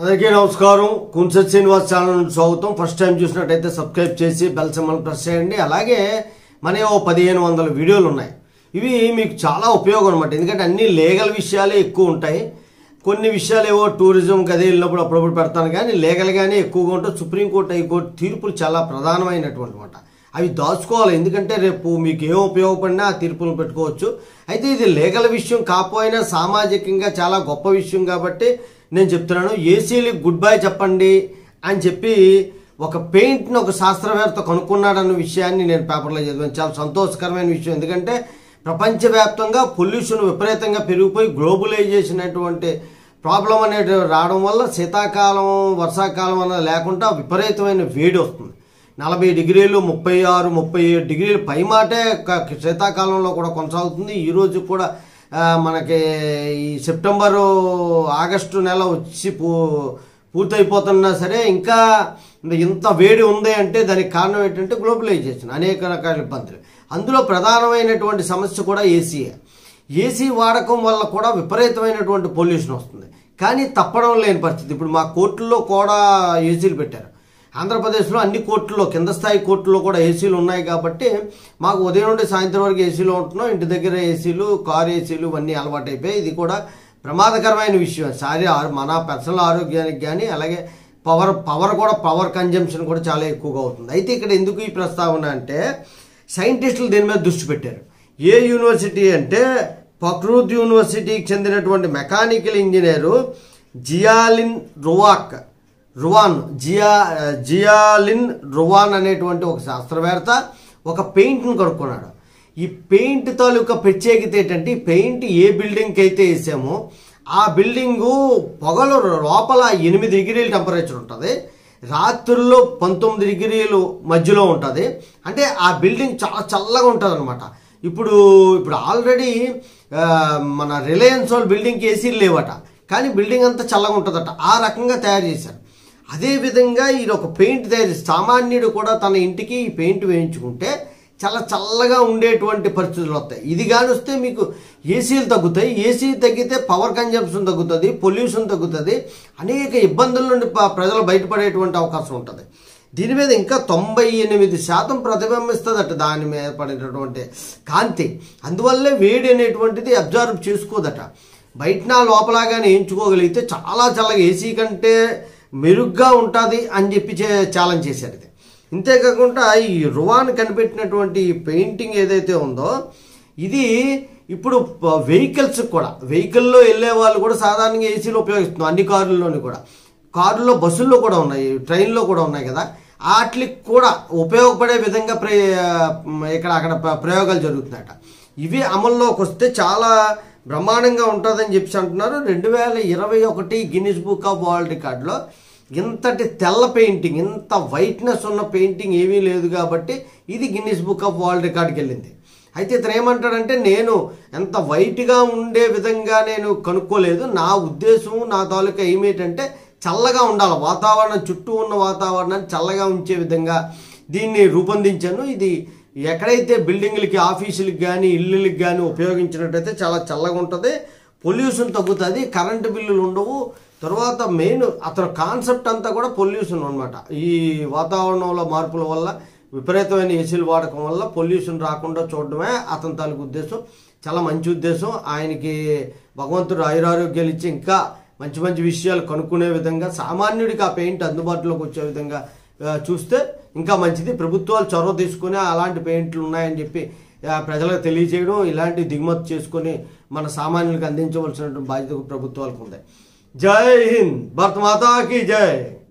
అందరికీ నమస్కారం కుంసత్ శ్రీనివాస్ ఛానల్ నుంచి స్వాగతం ఫస్ట్ టైం చూసినట్టయితే సబ్స్క్రైబ్ చేసి బెల్ సింబల్ ప్రెస్ చేయండి అలాగే మన ఓ పదిహేను వందల వీడియోలు ఉన్నాయి ఇవి మీకు చాలా ఉపయోగం అనమాట ఎందుకంటే అన్ని లీగల్ విషయాలే ఎక్కువ ఉంటాయి కొన్ని విషయాలు ఏవో టూరిజం గది వెళ్ళినప్పుడు అప్పుడప్పుడు పెడతాను కానీ లీగల్గానే ఎక్కువగా ఉంటుంది సుప్రీంకోర్టు హైకోర్టు తీర్పులు చాలా ప్రధానమైనటువంటి మాట అవి దాచుకోవాలి ఎందుకంటే రేపు మీకు ఏం ఉపయోగపడినా ఆ తీర్పులను పెట్టుకోవచ్చు అయితే ఇది లీగల్ విషయం కాకపోయినా సామాజికంగా చాలా గొప్ప విషయం కాబట్టి నేను చెప్తున్నాను ఏసీలకు గుడ్ బై చెప్పండి అని చెప్పి ఒక పెయింట్ని ఒక శాస్త్రవేత్త కనుక్కున్నాడన్న విషయాన్ని నేను పేపర్లో చదివాను చాలా సంతోషకరమైన విషయం ఎందుకంటే ప్రపంచవ్యాప్తంగా పొల్యూషన్ విపరీతంగా పెరిగిపోయి గ్లోబలైజేషన్ అటువంటి ప్రాబ్లం అనేది రావడం వల్ల శీతాకాలం వర్షాకాలం అన్నది లేకుండా విపరీతమైన వేడి వస్తుంది నలభై డిగ్రీలు ముప్పై ఆరు ముప్పై ఏడు డిగ్రీలు పైమాటే క- శీతాకాలంలో కూడా కొనసాగుతుంది ఈ రోజు కూడా ఆ, మనకి ఈ సెప్టెంబరు ఆగస్టు నెల వచ్చి పూ పూర్తయిపోతున్నా సరే ఇంకా ఇంత వేడి ఉంది అంటే దానికి కారణం ఏంటంటే గ్లోబలైజేషన్ అనేక రకాల ఇబ్బందులు అందులో ప్రధానమైనటువంటి సమస్య కూడా ఏసీయే ఏసీ వాడకం వల్ల కూడా విపరీతమైనటువంటి పొల్యూషన్ వస్తుంది కానీ తప్పడం లేని పరిస్థితి ఇప్పుడు మా కోర్టుల్లో కూడా ఏసీలు పెట్టారు ఆంధ్రప్రదేశ్లో అన్ని కోర్టుల్లో కింద స్థాయి కోర్టుల్లో కూడా ఏసీలు ఉన్నాయి కాబట్టి మాకు ఉదయం నుండి సాయంత్రం వరకు ఏసీలో ఉంటున్నాం ఇంటి దగ్గర ఏసీలు కారు ఏసీలు ఇవన్నీ అలవాటైపోయాయి ఇది కూడా ప్రమాదకరమైన విషయం సారీ మన పర్సనల్ ఆరోగ్యానికి కానీ అలాగే పవర్ పవర్ కూడా పవర్ కన్జంప్షన్ కూడా చాలా ఎక్కువగా అవుతుంది అయితే ఇక్కడ ఎందుకు ఈ ప్రస్తావన అంటే సైంటిస్టులు దీని మీద దృష్టి పెట్టారు ఏ యూనివర్సిటీ అంటే ప్రకృత్ యూనివర్సిటీకి చెందినటువంటి మెకానికల్ ఇంజనీరు జియాలిన్ రువాక్ రువాన్ జియా జియాలిన్ రువాన్ అనేటువంటి ఒక శాస్త్రవేత్త ఒక పెయింట్ను కనుక్కున్నాడు ఈ పెయింట్ తాలూకా ప్రత్యేకత ఏంటంటే ఈ పెయింట్ ఏ బిల్డింగ్కి అయితే వేసామో ఆ బిల్డింగు పొగలు లోపల ఎనిమిది డిగ్రీల టెంపరేచర్ ఉంటుంది రాత్రుల్లో పంతొమ్మిది డిగ్రీలు మధ్యలో ఉంటుంది అంటే ఆ బిల్డింగ్ చాలా చల్లగా ఉంటుంది అనమాట ఇప్పుడు ఇప్పుడు ఆల్రెడీ ఆ, మన రిలయన్స్ వాళ్ళు బిల్డింగ్కి ఏసీలు లేవట కానీ బిల్డింగ్ అంతా చల్లగా ఉంటుందట ఆ రకంగా తయారు చేశారు అదేవిధంగా ఇది ఒక పెయింట్ తయారు చేసి సామాన్యుడు కూడా తన ఇంటికి ఈ పెయింట్ వేయించుకుంటే చాలా చల్లగా ఉండేటువంటి పరిస్థితులు వస్తాయి ఇది కానీ వస్తే మీకు ఏసీలు తగ్గుతాయి ఏసీ తగ్గితే పవర్ కన్జంప్షన్ తగ్గుతుంది పొల్యూషన్ తగ్గుతుంది అనేక ఇబ్బందుల నుండి ప- ప్రజలు బయటపడేటువంటి అవకాశం ఉంటుంది దీని మీద ఇంకా తొంభై ఎనిమిది శాతం ప్రతిబింబిస్తుందట దాని మీద పడేటటువంటి కాంతి అందువల్లే వేడి అనేటువంటిది అబ్జర్వ్ చేసుకోదట బయట నా లోపలాగానే ఎంచుకోగలిగితే చాలా చల్లగా ఏసీ కంటే మెరుగ్గా ఉంటుంది అని చెప్పి చే- ఛాలెంజ్ చేశారు ఇది ఇంతేకాకుండా ఈ రువాన్ కనిపెట్టినటువంటి ఈ పెయింటింగ్ ఏదైతే ఉందో ఇది ఇప్పుడు వెహికల్స్ కూడా వెహికల్లో వెళ్ళే వాళ్ళు కూడా సాధారణంగా ఏసీలు ఉపయోగిస్తున్నాం అన్ని కార్లలోని కూడా కారులో బస్సుల్లో కూడా ఉన్నాయి ట్రైన్లో కూడా ఉన్నాయి కదా వాటికి కూడా ఉపయోగపడే విధంగా ప్రే ఇక్కడ అక్కడ ప్ర- ప్రయోగాలు జరుగుతున్నాయట ఇవి అమల్లోకి వస్తే చాలా బ్రహ్మాండంగా ఉంటుందని చెప్పి అంటున్నారు రెండు వేల ఇరవై ఒకటి గిన్నిస్ బుక్ ఆఫ్ వరల్డ్ రికార్డులో ఇంతటి తెల్ల పెయింటింగ్ ఇంత వైట్నెస్ ఉన్న పెయింటింగ్ ఏమీ లేదు కాబట్టి ఇది గిన్నిస్ బుక్ ఆఫ్ వరల్డ్ రికార్డుకి వెళ్ళింది అయితే ఇతను ఏమంటాడంటే నేను ఎంత వైట్గా ఉండే విధంగా నేను కనుక్కోలేదు నా ఉద్దేశం నా తాలూకా ఏమిటంటే చల్లగా ఉండాలి వాతావరణం చుట్టూ ఉన్న వాతావరణాన్ని చల్లగా ఉంచే విధంగా దీన్ని రూపొందించాను ఇది ఎక్కడైతే బిల్డింగ్లకి ఆఫీసులకి కానీ ఇల్లులకి కానీ ఉపయోగించినట్టయితే చాలా చల్లగా ఉంటుంది పొల్యూషన్ తగ్గుతుంది కరెంటు బిల్లులు ఉండవు తర్వాత మెయిన్ అతని కాన్సెప్ట్ అంతా కూడా పొల్యూషన్ అనమాట ఈ వాతావరణంలో మార్పుల వల్ల విపరీతమైన ఏసీలు వాడకం వల్ల పొల్యూషన్ రాకుండా చూడడమే అతని తాలూకు ఉద్దేశం చాలా మంచి ఉద్దేశం ఆయనకి భగవంతుడు ఆయురారోగ్యాలు ఇచ్చి ఇంకా మంచి మంచి విషయాలు కనుక్కునే విధంగా సామాన్యుడికి ఆ పెయింట్ అందుబాటులోకి వచ్చే విధంగా ఆ, చూస్తే ఇంకా మంచిది ప్రభుత్వాలు చొరవ తీసుకుని అలాంటి పెయింట్లు ఉన్నాయని చెప్పి ఆ, ప్రజలకు తెలియజేయడం ఇలాంటి దిగుమతి చేసుకొని మన సామాన్యులకు అందించవలసినటువంటి బాధ్యత ప్రభుత్వాలకు ఉంది జై హింద్ భరత్ మాతాకి జై